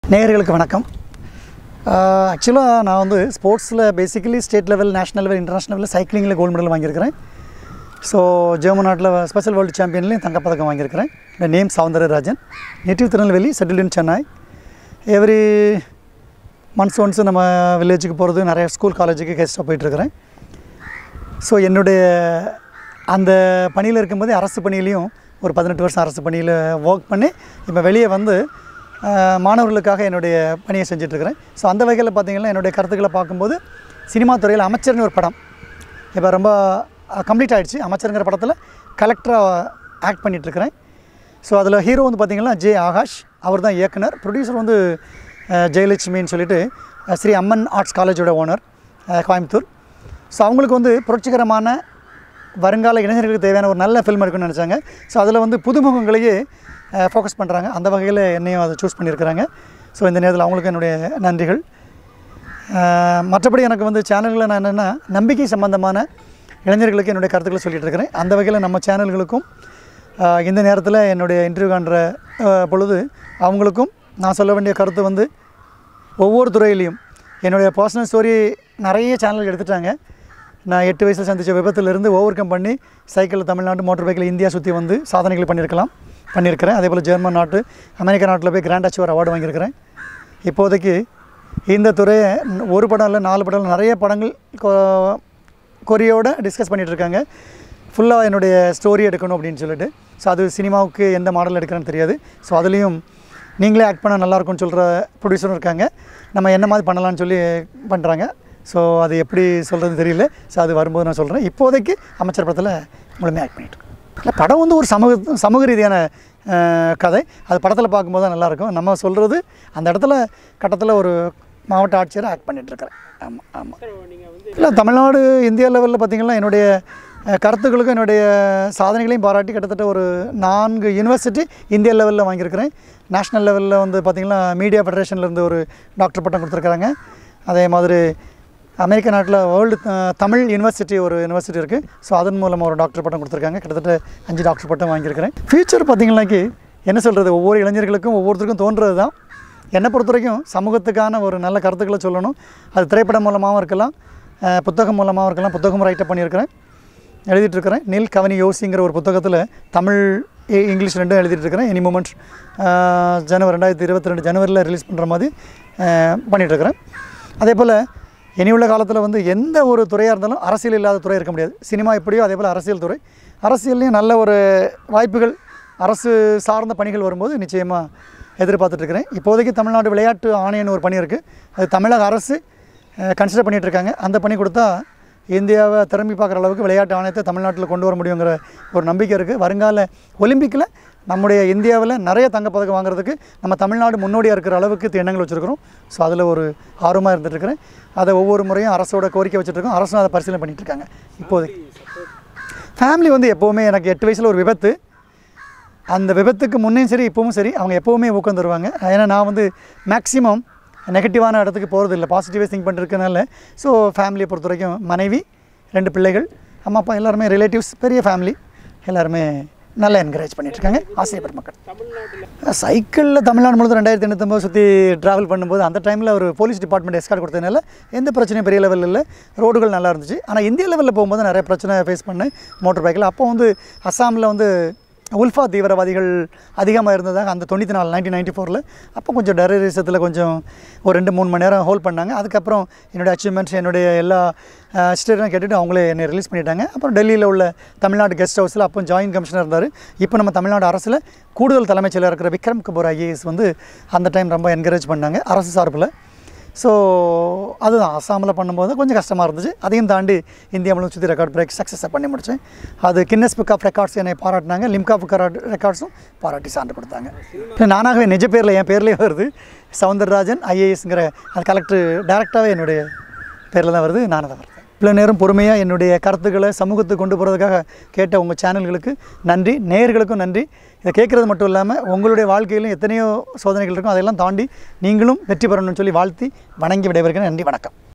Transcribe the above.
நேயர்களுக்கு வணக்கம் ஆக்சுவலாக நான் வந்து ஸ்போர்ட்ஸில் basically state level national level international லெவலில் சைக்கிளிங்கில் கோல்டு மெடல் வாங்கியிருக்கிறேன் ஸோ ஜெர்மன் நாட்டில் ஸ்பெஷல் வேர்ல்டு சாம்பியன்லேயும் தங்கப்பதக்கம் வாங்கியிருக்கிறேன் name Soundararajan native Tirunelveli settle in Chennai every months once நம்ம வில்லேஜுக்கு போகிறது நிறைய ஸ்கூல் காலேஜுக்கு கெஸ்ட்டாக போயிட்டுருக்கிறேன் ஸோ என்னுடைய அந்த பணியில் இருக்கும்போது அரசு பணியிலையும் ஒரு பதினெட்டு வருஷம் அரசு பணியில் ஒர்க் பண்ணி இப்போ வெளியே வந்து ஆஹ், மாணவர்களுக்காக என்னுடைய பணியை செஞ்சிட்ருக்கிறேன் ஸோ அந்த வகையில் பார்த்தீங்கன்னா என்னுடைய கருத்துக்களை பார்க்கும்போது சினிமா துறையில் அமைச்சர்னு ஒரு படம் இப்போ ரொம்ப கம்ப்ளீட் ஆயிடுச்சு அமைச்சருங்கிற படத்தில் கலெக்டராக ஆக்ட் பண்ணிகிட்ருக்கிறேன் ஸோ அதில் ஹீரோ வந்து பார்த்திங்கன்னா ஜே ஆகாஷ் அவர் தான் இயக்குனர் ப்ரொடியூசர் வந்து அஹ், ஜெயலட்சுமின்னு சொல்லிட்டு அஹ், ஸ்ரீ அம்மன் ஆர்ட்ஸ் காலேஜோட ஓனர் கோயம்புத்தூர் ஸோ அவங்களுக்கு வந்து புரட்சிகரமான வருங்கால இளைஞர்களுக்கு தேவையான ஒரு நல்ல ஃபில்ம் இருக்குன்னு நினச்சாங்க ஸோ அதில் வந்து புதுமுகங்களையே ஃபோக்கஸ் பண்ணுறாங்க அந்த வகையில் என்னையும் அதை சூஸ் பண்ணியிருக்கிறாங்க ஸோ இந்த நேரத்தில் அவங்களுக்கு என்னுடைய நன்றிகள் அஹ், மற்றபடி எனக்கு வந்து சேனல்களில் நான் என்னென்னா நம்பிக்கை சம்பந்தமான இளைஞர்களுக்கு என்னுடைய கருத்துக்களை சொல்லிட்டு இருக்கிறேன் அந்த வகையில் நம்ம சேனல்களுக்கும் அஹ், இந்த நேரத்தில் என்னுடைய இன்டர்வியூ காண்ற அஹ், பொழுது அவங்களுக்கும் நான் சொல்ல வேண்டிய கருத்து வந்து ஒவ்வொரு துறையிலையும் என்னுடைய பர்சனல் ஸ்டோரி நிறைய சேனல் எடுத்துட்டாங்க நான் எட்டு வயசில் சந்தித்த விபத்திலிருந்து ஓவர் கம் பண்ணி சைக்கிளில் தமிழ்நாடு மோட்டர் பைக்கில் இந்தியா சுற்றி வந்து சாதனைகள் பண்ணியிருக்கலாம் பண்ணியிருக்கிறேன் அதே போல் ஜெர்மன் நாட்டு அமெரிக்கா நாட்டில் போய் கிராண்ட் அச்சீவர் அவார்டு வாங்கியிருக்கிறேன் இப்போதைக்கு இந்த துறையை ந- ஒரு படம் இல்லை நாலு படம் இல்ல, நிறைய படங்கள் கொ- கொரியோட டிஸ்கஸ் பண்ணிகிட்டு இருக்காங்க ஃபுல்லாக என்னுடைய ஸ்டோரி எடுக்கணும் அப்படின்னு சொல்லிட்டு ஸோ அது சினிமாவுக்கு எந்த மாடல் எடுக்கிறேன்னு தெரியாது ஸோ அதுலேயும் நீங்களே ஆக்ட் பண்ணால் நல்லாயிருக்கும்னு சொல்கிற ப்ரொடியூசரும் இருக்காங்க நம்ம என்ன மாதிரி பண்ணலாம்னு சொல்லி பண்ணுறாங்க ஸோ அது எப்படி சொல்கிறது தெரியல ஸோ அது வரும்போது நான் சொல்கிறேன் இப்போதைக்கு அமைச்சர் படத்தில் முழுமையாக ஆக்ட் பண்ணிட்டு இருக்கேன். இல்லை படம் வந்து ஒரு சமூக சமூக ரீதியான அஹ், கதை அது படத்தில் பார்க்கும்போது தான் நல்லாயிருக்கும் நம்ம சொல்கிறது அந்த இடத்துல கட்டத்தில் ஒரு மாவட்ட ஆட்சியரை ஆக்ட் பண்ணிகிட்ருக்கிறேன் ஆமாம் ஆமாம் இல்லை தமிழ்நாடு இந்தியா லெவலில் பார்த்திங்கன்னா என்னுடைய அஹ், கருத்துக்களுக்கும் என்னுடைய சாதனைகளையும் பாராட்டி கிட்டத்தட்ட ஒரு நான்கு யூனிவர்சிட்டி இந்தியா லெவலில் வாங்கியிருக்கிறேன் நேஷ்னல் லெவலில் வந்து பார்த்திங்கன்னா மீடியா ஃபெடரேஷன்லேருந்து ஒரு டாக்டர் பட்டம் கொடுத்துருக்குறாங்க அதே மாதிரி அமெரிக்க நாட்டில் வேர்ல்டு தமிழ் யூனிவர்சிட்டி ஒரு யூனிவர்சிட்டி இருக்குது ஸோ அதன் மூலமாக ஒரு டாக்டர் பட்டம் கொடுத்துருக்காங்க கிட்டத்தட்ட அஞ்சு டாக்டர் பட்டம் வாங்கியிருக்கிறேன் ஃபியூச்சர் பார்த்திங்கனாக்கி என்ன சொல்கிறது ஒவ்வொரு இளைஞர்களுக்கும் ஒவ்வொருத்தருக்கும் தோன்றது தான் என்னை பொறுத்த வரைக்கும் சமூகத்துக்கான ஒரு நல்ல கருத்துக்களை சொல்லணும் அது திரைப்படம் மூலமாகவும் இருக்கலாம் அஹ், புத்தகம் மூலமாகவும் இருக்கலாம் புத்தகம் ரைட்டப் பண்ணியிருக்கிறேன் எழுதிட்டு இருக்கிறேன் நில் கவனி யோசிங்கிற ஒரு புத்தகத்தில் தமிழ் இ- இங்கிலீஷ் ரெண்டும் எழுதிட்டு இருக்கிறேன் எனி மூமெண்ட் ஜனவரி ரெண்டாயிரத்தி இருபத்தி ரெண்டு ஜனவரியில் ரிலீஸ் பண்ணுற மாதிரி அஹ், பண்ணிட்டு இருக்கிறேன் அதே போல் இனி உள்ள காலத்தில் வந்து எந்த ஒரு துறையாக இருந்தாலும் அரசியல் இல்லாத துறை இருக்க முடியாது சினிமா எப்படியோ அதே போல் அரசியல் துறை அரசியல்லையும் நல்ல ஒரு வாய்ப்புகள் அரசு சார்ந்த பணிகள் வரும்போது நிச்சயமாக எதிர்பார்த்துட்டு இருக்கிறேன் இப்போதைக்கு தமிழ்நாடு விளையாட்டு ஆணையம்னு ஒரு பணி இருக்குது அது தமிழக அரசு கன்சிடர் பண்ணிகிட்டு இருக்காங்க அந்த பணி கொடுத்தா இந்தியாவை திரும்பி பார்க்குற அளவுக்கு விளையாட்டு ஆணையத்தை தமிழ்நாட்டில் கொண்டு வர முடியுங்கிற ஒரு நம்பிக்கை இருக்குது வருங்கால ஒலிம்பிக்கில் நம்முடைய இந்தியாவில் நிறைய தங்கப்பதக்கம் வாங்குறதுக்கு நம்ம தமிழ்நாடு முன்னோடியாக இருக்கிற அளவுக்கு எண்ணங்கள் வச்சுருக்கிறோம் ஸோ அதில் ஒரு ஆர்வமாக இருந்துகிட்ருக்கிறேன் அதை ஒவ்வொரு முறையும் அரசோட கோரிக்கை வச்சுட்ருக்கோம் அரசும் அதை பரிசீலனை பண்ணிட்டு இருக்காங்க இப்போதைக்கு ஃபேமிலி வந்து எப்போவுமே எனக்கு எட்டு வயசில் ஒரு விபத்து அந்த விபத்துக்கு முன்னையும் சரி இப்போவும் சரி அவங்க எப்போவுமே ஊக்கம் தருவாங்க ஏன்னா நான் வந்து மேக்ஸிமம் நெகட்டிவான இடத்துக்கு போகிறது இல்லை பாசிட்டிவாக திங்க் பண்ணிருக்கனால ஸோ ஃபேமிலியை பொறுத்த வரைக்கும் மனைவி ரெண்டு பிள்ளைகள் அம்மா அப்பா எல்லாருமே ரிலேட்டிவ்ஸ் பெரிய ஃபேமிலி எல்லாருமே நல்லா என்கரேஜ் பண்ணிகிட்ருக்காங்க ஆசைப்பட்ட மக்கள் சைக்கிளில் தமிழ்நாடு முழுவதும் ரெண்டாயிரத்தி எண்ணூற்றம்பது சுற்றி ட்ராவல் பண்ணும்போது அந்த டைமில் ஒரு போலீஸ் டிபார்ட்மெண்ட் எஸ்கார்ட் கொடுத்ததுனால எந்த பிரச்சனையும் பெரிய லெவலில் இல்லை ரோடுகள் நல்லா இருந்துச்சு ஆனால் இந்திய லெவலில் போகும்போது நிறைய பிரச்சனை ஃபேஸ் பண்ணேன் மோட்டர் பைக்கில் அப்போ வந்து அஸ்ஸாமில் வந்து உல்ஃபா தீவிரவாதிகள் அதிகமாக இருந்ததாக அந்த தொண்ணூற்றி நாலு நைன்டீன் நைன்டி ஃபோரில் அப்போ கொஞ்சம் டெரரிசத்தில் கொஞ்சம் ஒரு ரெண்டு மூணு மணி நேரம் ஹோல்ட் பண்ணாங்க அதுக்கப்புறம் என்னுடைய அச்சீவ்மெண்ட்ஸ் என்னுடைய எல்லா ஸ்டேட்டும் கேட்டுட்டு அவங்களே என்னை ரிலீஸ் பண்ணிட்டாங்க அப்புறம் டெல்லியில் உள்ள தமிழ்நாடு கெஸ்ட் ஹவுஸில் அப்போ ஜாயின்ட் கமிஷனர் இருந்தார் இப்போ நம்ம தமிழ்நாடு அரசில் கூடுதல் தலைமைச் செயலர் இருக்கிற விக்ரம் கபூர் ஐஏஎஸ் வந்து அந்த டைம் ரொம்ப என்கரேஜ் பண்ணாங்க அரசு சார்பில் ஸோ அதுதான் அஸ்ஸாமில் பண்ணும்போது கொஞ்சம் கஷ்டமாக இருந்துச்சு அதையும் தாண்டி இந்தியா முழுவதும் சுற்றி ரெக்கார்ட் பிரேக் சக்ஸஸாக பண்ணி முடித்தேன் அது கின்னஸ் புக் ஆஃப் ரெக்கார்ட்ஸ் என்னை பாராட்டினாங்க லிம்கா புக் ரெக்கார்ட்ஸும் பாராட்டி சான்று கொடுத்தாங்க இப்போ நானாகவே நிஜ பேரில் என் பேர்லேயே வருது சவுந்தரராஜன் ஐஏஎஸ்ங்கிற அது கலெக்டர் டேரெக்டாகவே என்னுடைய பேரில் தான் வருது நானும் தான் வருது இவ்வளோ நேரம் பொறுமையாக என்னுடைய கருத்துக்களை சமூகத்துக்கு கொண்டு போகிறதுக்காக கேட்ட உங்கள் சேனல்களுக்கு நன்றி நேயர்களுக்கும் நன்றி இதை கேட்குறது மட்டும் இல்லாமல் உங்களுடைய வாழ்க்கையிலும் எத்தனையோ சோதனைகள் இருக்கும் அதையெல்லாம் தாண்டி நீங்களும் வெற்றி பெறணும்னு சொல்லி வாழ்த்தி வணங்கி விடைபெறுகிறேன் நன்றி வணக்கம்